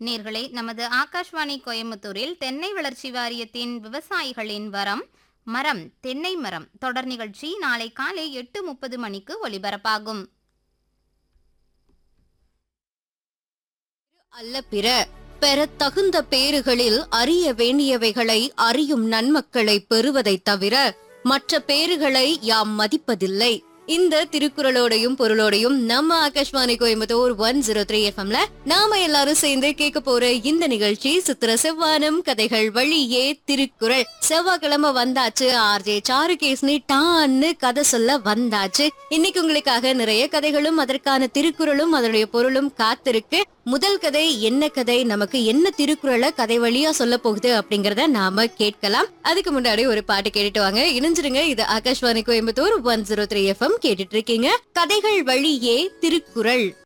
நேர்களே நமது ஆகாஷ்வாணி கோயம்புத்தூரில் தென்னை வளர்ச்சி வாரியத்தின் விவசாயிகளின் வரம் மரம் தென்னை மரம் தொடர் நிகழ்ச்சி நாளை காலை எட்டு முப்பது மணிக்கு ஒலிபரப்பாகும் அல்ல பிற பெற தகுந்த பேறுகளில் அறிய வேண்டியவைகளை அறியும் நன்மக்களை பெறுவதைத் தவிர மற்ற பேறுகளை யாம் மதிப்பதில்லை இந்த திருக்குறளோடையும் பொருளோடையும் நம்ம Akashvani Coimbatore one zero three எஃப்எம்ல நாம எல்லாரும் சேர்ந்து கேட்க போற இந்த நிகழ்ச்சி சித்திர செவ்வானம் கதைகள் வழியே திருக்குறள் செவ்வாய்க்கிழமை வந்தாச்சு ஆர்ஜே சாருகேஸ்னி டான்னு கதை சொல்ல வந்தாச்சு இன்னைக்கு உங்களுக்காக நிறைய கதைகளும் அதற்கான திருக்குறளும் அதனுடைய பொருளும் காத்திருக்கு முதல் கதை என்ன கதை நமக்கு என்ன திருக்குறளை கதை வழியா சொல்ல போகுது அப்படிங்கறத நாம கேட்கலாம் அதுக்கு முன்னாடி ஒரு பாட்டு கேட்டுட்டு வாங்க இணைஞ்சிருங்க இது Akashvani Coimbatore one zero three FM கேட்டுட்டு இருக்கீங்க கதைகள் வழியே திருக்குறள்